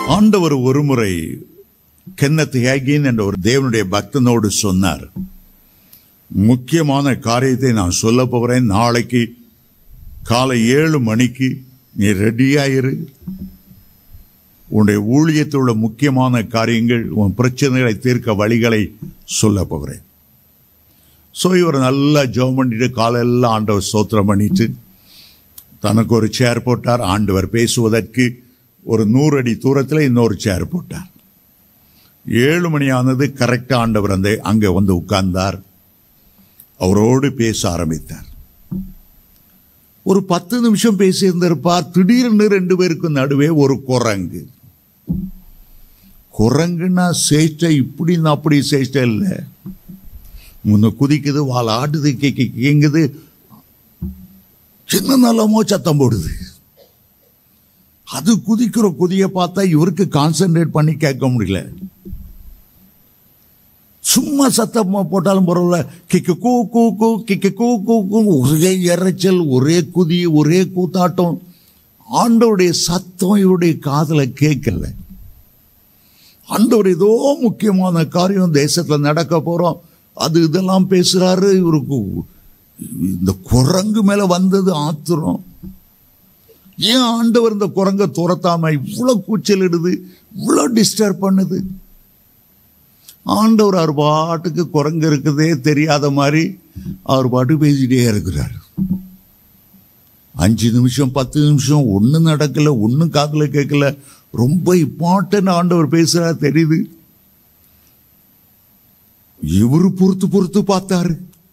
ஆண்டவர் ஒருமுறை Kenneth Hagin என்ற ஒரு தேவனுடைய பக்தனோடு சொன்னார் முக்கியமான காரியத்தை நான் சொல்ல போகிறேன் நாளைக்கு காலை ஏழு மணிக்கு நீ ரெடியாயிரு உன்னுடைய ஊழியத்தில் உள்ள முக்கியமான காரியங்கள் உன் பிரச்சனைகளை தீர்க்க வழிகளை சொல்ல போகிறேன் ஸோ இவர் நல்லா ஜெபம் பண்ணிட்டு காலையெல்லாம் ஆண்டவர் ஸ்தோத்திரம் பண்ணிட்டு தனக்கு ஒரு சேர் போட்டார் ஆண்டவர் பேசுவதற்கு ஒரு நூறு அடி தூரத்தில் இன்னொரு சேர் போட்டார் ஏழு மணி ஆனது கரெக்டாக ஆண்டவர் அந்த அங்கே வந்து உட்கார்ந்தார் அவரோடு பேச ஆரம்பித்தார் ஒரு பத்து நிமிஷம் பேசியிருந்திருப்பார் திடீர்னு ரெண்டு பேருக்கும் நடுவே ஒரு குரங்கு குரங்குன்னா சேஷ்டை இப்படி அப்படி சேஷ்டை இல்லை முன்ன குதிக்குது வால் ஆட்டுது கேங்குது சின்ன நல்லமோ சத்தம் போடுது அது குதிக்கிற குதிய பார்த்தா இவருக்கு கான்சென்ட்ரேட் பண்ணி கேட்க முடியல சும்மா சத்தம் போட்டாலும் பரவாயில்ல கிக்கு கூ கூ கூ கிக்கு கூ கூ கூ ஒரே இறைச்சல் ஒரே குதி ஒரே கூத்தாட்டம் ஆண்டவருடைய சத்தம் இவருடைய காதல கேட்கல ஆண்டவர் ஏதோ முக்கியமான காரியம் தேசத்துல நடக்க போறோம் அது இதெல்லாம் பேசுறாரு இவருக்கு இந்த குரங்கு மேல வந்தது ஆத்திரம் ஏன் ஆண்டவர் இந்த குரங்க துரத்தாம இவ்வளவு கூச்சல் இடுது இவ்வளவு டிஸ்டர்ப் பண்ணுது ஆண்டவர் அவர் பாட்டுக்கு குரங்கு இருக்குதே தெரியாத மாதிரி அவர் பாட்டு பேசிட்டே இருக்கிறார் அஞ்சு நிமிஷம் பத்து நிமிஷம் ஒன்றும் நடக்கல ஒன்றும் காதுல கேட்கல ரொம்ப இம்பார்ட்டன்ட் ஆண்டவர் பேசுறார் தெரியுது இவரு பொறுத்து பொறுத்து பார்த்தாரு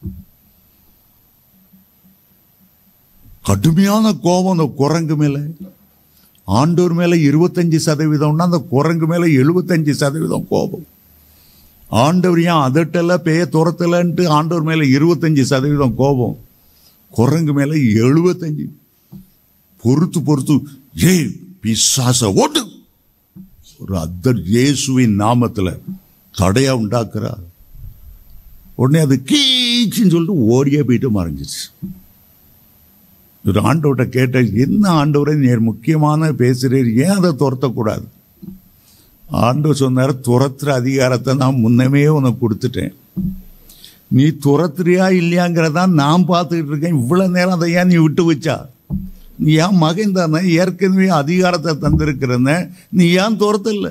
கடுமையான கோபம் அந்த குரங்கு மேல ஆண்டோர் மேல இருபத்தஞ்சு சதவீதம்னா அந்த குரங்கு மேல எழுபத்தஞ்சு சதவீதம் கோபம் ஆண்டவர் ஏன் அதட்டல பேய துரத்தலன்ட்டு ஆண்டவர் மேல இருபத்தஞ்சு சதவீதம் கோபம் குரங்கு மேல எழுபத்தஞ்சு பொறுத்து பொறுத்து ஏய் பிசாச ஓட்டு ஒரு அத்தர் இயேசுவின் நாமத்துல தடையா உண்டாக்குறார் உடனே அது கீச்சின்னு சொல்லிட்டு ஓடியே போயிட்டு மறைஞ்சிச்சு ஒரு ஆண்டவர்கிட்ட கேட்ட என்ன ஆண்டவரை நீர் முக்கியமான பேசுறீர் ஏன் அதை துரத்தக்கூடாது ஆண்டவர் சொன்னார் துரத்துற அதிகாரத்தை நான் முன்னமே உனக்கு கொடுத்துட்டேன் நீ துரத்துறியா இல்லையாங்கிறதான் நான் பார்த்துக்கிட்டு இருக்கேன் இவ்வளவு நேரம் அதை ஏன் நீ விட்டு வச்சா நீ ஏன் மகன் தானே ஏற்கனவே அதிகாரத்தை தந்திருக்கிறன நீ ஏன் துரத்தல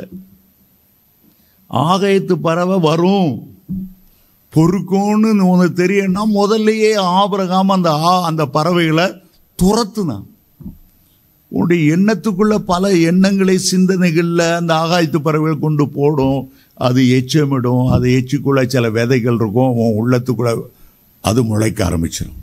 ஆகாயத்து பறவை வரும் பொறுக்கும்னு உனக்கு தெரியும்னா முதல்லயே ஆபரகாம அந்த ஆ அந்த பறவைகளை துரத்துனான் உன்னுடைய எண்ணத்துக்குள்ள பல எண்ணங்களை சிந்தனைகளில் அந்த ஆகாயத்து பறவைகள் கொண்டு போடும் அது எச்சமிடும் அது எச்சிக்குள்ள சில விதைகள் இருக்கும் உன் உள்ளத்துக்குள்ள அது முளைக்க ஆரம்பிச்சிடும்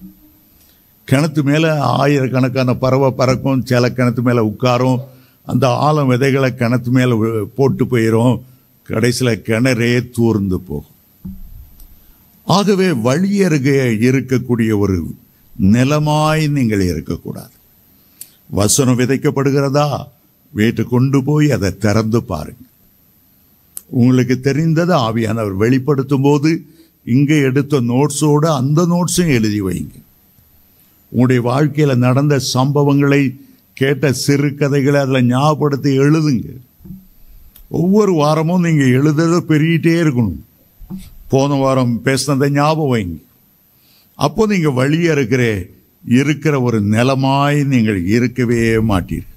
கிணத்து மேலே ஆயிரக்கணக்கான பறவை பறக்கும் சில கிணத்து மேலே உட்காரும் அந்த ஆழம் விதைகளை கிணத்து மேலே போட்டு போயிடும் கடைசியில் கிணறே தூர்ந்து போகும் ஆகவே வழியருகே இருக்கக்கூடிய ஒரு நிலமாய் நீங்கள் இருக்கக்கூடாது வசனம் விதைக்கப்படுகிறதா வீட்டு கொண்டு போய் அதை திறந்து பாருங்க உங்களுக்கு தெரிந்ததை ஆவியானவர் வெளிப்படுத்தும் போது இங்கே எடுத்த நோட்ஸோட அந்த நோட்ஸும் எழுதி வைங்க உங்களுடைய வாழ்க்கையில நடந்த சம்பவங்களை கேட்ட சிறு கதைகளை அதில் ஞாபகப்படுத்தி எழுதுங்க ஒவ்வொரு வாரமும் நீங்க எழுதுறத பெருகிட்டே இருக்கணும் போன வாரம் பேசினதை ஞாபகம் வைங்க அப்போ நீங்க வழியா இருக்கிற இருக்கிற ஒரு நிலமாய் நீங்கள் இருக்கவே மாட்டீர்கள்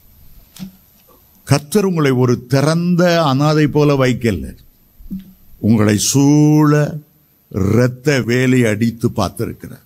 கர்த்தர் உங்களை ஒரு திறந்த அனாதை போல வைக்கல உங்களை சூழ இரத்த வேலை அடித்து பார்த்திருக்கிறார்